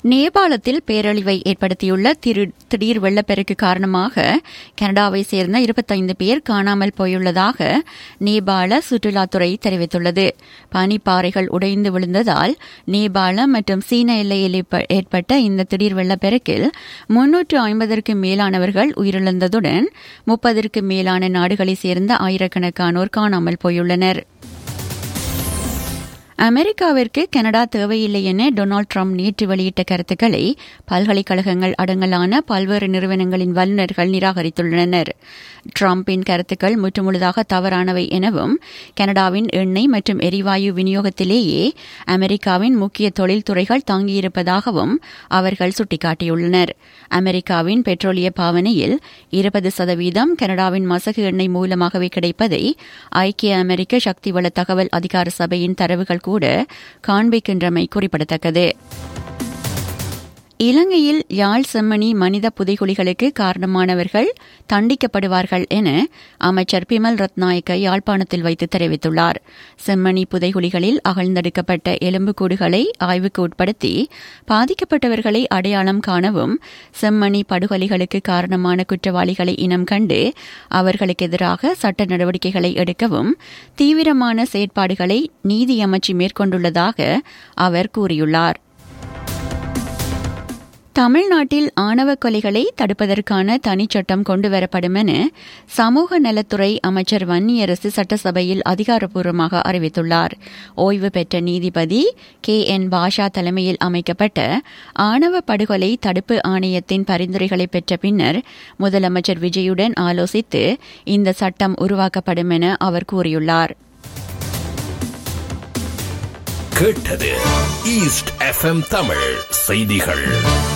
நேபாளத்தில் பேரழிவை ஏற்படுத்தியுள்ள திரு- திடீர் வெள்ளப்பெருக்கு காரணமாக கனடாவை சேர்ந்த இருபத்தைந்து பேர் காணாமல் போயுள்ளதாக நேபாள சுற்றுலாத்துறை தெரிவித்துள்ளது பனிப்பாறைகள் உடைந்து விழுந்ததால் நேபாள மற்றும் சீன எல்லையில் ஏற்ப- ஏற்பட்ட இந்த திடீர் வெள்ளப்பெருக்கில் முன்னூற்று ஐம்பதற்கு மேலானவர்கள் உயிரிழந்ததுடன் முப்பதற்கு மேலான நாடுகளைச் சேர்ந்த ஆயிரக்கணக்கானோர் காணாமல் போயுள்ளனர் அமெரிக்காவிற்கு கனடா தேவையில்லை என டொனால்டு ட்ரம்ப் நேற்று வெளியிட்ட கருத்துக்களை பல்கலைக்கழகங்கள் அடங்கலான பல்வேறு நிறுவனங்களின் வல்லுநர்கள் நிராகரித்துள்ளனர் ட்ரம்பின் கருத்துக்கள் முற்றுமுழுதாக தவறானவை எனவும் கனடாவின் எண்ணெய் மற்றும் எரிவாயு விநியோகத்திலேயே அமெரிக்காவின் முக்கிய தொழில்துறைகள் தாங்கியிருப்பதாகவும் அவர்கள் சுட்டிக்காட்டியுள்ளனர் அமெரிக்காவின் பெட்ரோலிய பாவனையில் இருபது சதவீதம் கனடாவின் மசகு எண்ணெய் மூலமாகவே கிடைப்பதை ஐக்கிய அமெரிக்க சக்தி வள தகவல் அதிகார சபையின் தரவுகள் கூட காண்பிக்கின்றமை குறிப்பிடத்தக்கது இலங்கையில் யாழ் செம்மணி மனித புதைகுழிகளுக்கு காரணமானவர்கள் தண்டிக்கப்படுவார்கள் என அமைச்சர் பிமல் ரத்நாயக்க யாழ்ப்பாணத்தில் வைத்து தெரிவித்துள்ளார் செம்மணி புதைகுழிகளில் அகழ்ந்தெடுக்கப்பட்ட எலும்புக்கூடுகளை ஆய்வுக்கு உட்படுத்தி பாதிக்கப்பட்டவர்களை அடையாளம் காணவும் செம்மணி படுகொலைகளுக்கு காரணமான குற்றவாளிகளை இனம் கண்டு அவர்களுக்கு எதிராக சட்ட நடவடிக்கைகளை எடுக்கவும் தீவிரமான செயற்பாடுகளை நீதி அமைச்சு மேற்கொண்டுள்ளதாக அவர் கூறியுள்ளார் தமிழ்நாட்டில் ஆணவ கொலைகளை தடுப்பதற்கான தனிச்சட்டம் கொண்டுவரப்படும் என சமூக நலத்துறை அமைச்சர் வன்னியரசு சட்டசபையில் அதிகாரப்பூர்வமாக அறிவித்துள்ளார் ஓய்வு பெற்ற நீதிபதி கே என் பாஷா தலைமையில் அமைக்கப்பட்ட ஆணவ படுகொலை தடுப்பு ஆணையத்தின் பரிந்துரைகளை பெற்ற பின்னர் முதலமைச்சர் விஜயுடன் ஆலோசித்து இந்த சட்டம் உருவாக்கப்படும் என அவர் கூறியுள்ளார் கேட்டது ஈஸ்ட் எஃப்எம் தமிழ் செய்திகள்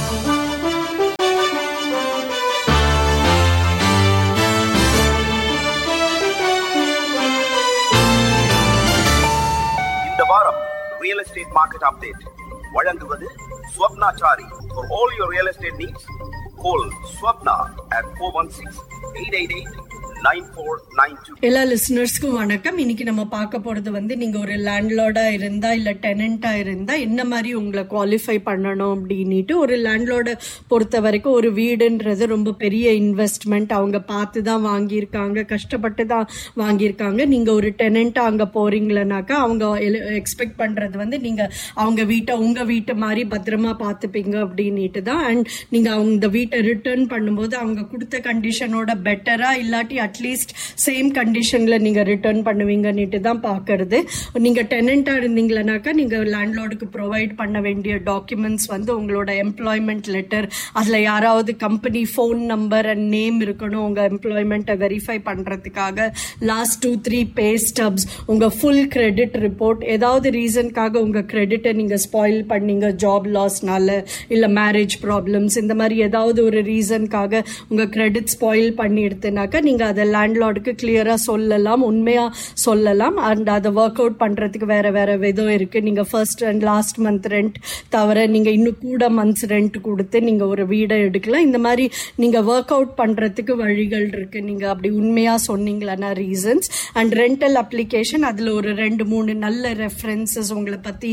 இந்த வாரம் ரியல் எஸ்டேட் மார்க்கெட் அப்டேட் வழங்குவது Swapnachari for all your real estate needs call Swapna at four one six eight eight eight nine four nine two எல்லா லிசனர்ஸ்க்கும் வணக்கம் இன்னைக்கு நம்ம பார்க்க போறது வந்து நீங்க ஒரு லேண்ட்லார்டா இருந்தா இல்ல டெனண்டா இருந்தா என்ன மாதிரி உங்களை குவாலிஃபை பண்ணணும் அப்படின்னுட்டு ஒரு லேண்ட்லார்டை பொறுத்த வரைக்கும் ஒரு வீடுன்றது ரொம்ப பெரிய இன்வெஸ்ட்மெண்ட் அவங்க பார்த்து தான் வாங்கியிருக்காங்க கஷ்டப்பட்டு தான் வாங்கியிருக்காங்க நீங்க ஒரு டெனண்டா அங்க போறீங்களனாக்கா அவங்க எக்ஸ்பெக்ட் பண்றது வந்து நீங்க அவங்க வீட்டை உங்க வீட்டு மாதிரி பத்திரமா பார்த்துப்பீங்க அப்படின்னுட்டு தான் அண்ட் நீங்க அவங்க இந்த வீட்டை ரிட்டர்ன் பண்ணும்போது அவங்க கொடுத்த கண்டிஷனோட பெட்டரா இல்லாட்டி அட்லீஸ்ட் சேம் கண்டிஷன்ல நீங்க ரிட்டர்ன் பண்ணுவீங்கன்னுட்டு தான் பாக்குறது நீங்க டெனண்டா இருந்தீங்களனாக்கா நீங்க லேண்ட்லார்டுக்கு ப்ரொவைட் பண்ண வேண்டிய டாக்குமெண்ட்ஸ் வந்து உங்களோட எம்ப்ளாய்மெண்ட் லெட்டர் அதுல யாராவது company phone number and name இருக்கணும் உங்க எம்ப்ளாய்மெண்ட்டை வெரிஃபை பண்றதுக்காக last two three pay stubs உங்க ஃபுல் கிரெடிட் ரிப்போர்ட் ஏதாவது ரீசனுக்காக உங்க கிரெடிட்டை நீங்க ஸ்பாயில் பண்ணீங்க ஜாப் லாஸ்னால இல்ல மேரேஜ் ப்ராப்ளம்ஸ் இந்த மாதிரி ஏதாவது ஒரு ரீசனுக்காக உங்க கிரெடிட் ஸ்பாயில் பண்ணி எடுத்துனாக்கா நீங்க அதை லேண்ட்லார்டுக்கு கிளியரா சொல்லலாம் உண்மையா சொல்லலாம் அண்ட் அதை ஒர்க் அவுட் பண்றதுக்கு வேற வேற விதம் இருக்கு நீங்க first and last month rent தவிர நீங்க இன்னும் கூட மந்த்ஸ் ரெண்ட் கொடுத்து நீங்க ஒரு வீடை எடுக்கலாம் இந்த மாதிரி நீங்க ஒர்க் அவுட் பண்றதுக்கு வழிகள் இருக்கு நீங்க அப்படி உண்மையா சொன்னீங்களா ரீசன்ஸ் அண்ட் ரெண்டல் அப்ளிகேஷன் அதுல ஒரு ரெண்டு மூணு நல்ல ரெஃபரன்சஸ் உங்களை பத்தி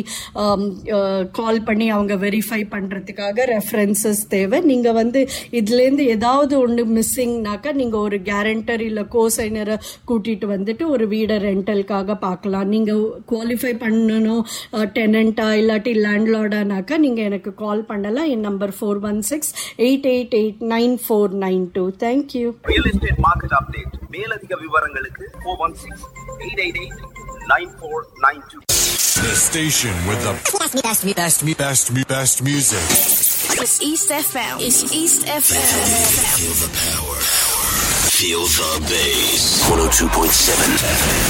கால் பண்ணி அவங்க வெரிஃபை பண்றதுக்காக ரெஃபரன்சஸ் தேவை நீங்க வந்து இதுல இருந்து ஏதாவது ஒன்று மிஸ்ஸிங்னாக்கா நீங்க ஒரு கேரண்டர் இல்ல கோசைனரை கூட்டிட்டு வந்துட்டு ஒரு வீடை ரெண்டலுக்காக பார்க்கலாம் நீங்க குவாலிஃபை பண்ணணும் டெனண்டா இல்லாட்டி லேண்ட்லார்டானாக்கா நீங்க எனக்கு கால் பண்ணலாம் என் number four one six eight eight eight nine four nine two thank you real estate market update மேலதிக விவரங்களுக்கு four one six eight eight eight nine four nine two The station with the best, best, best, best, best music. It's East FM. It's East FM. Feel the power. Feel the bass. 102.7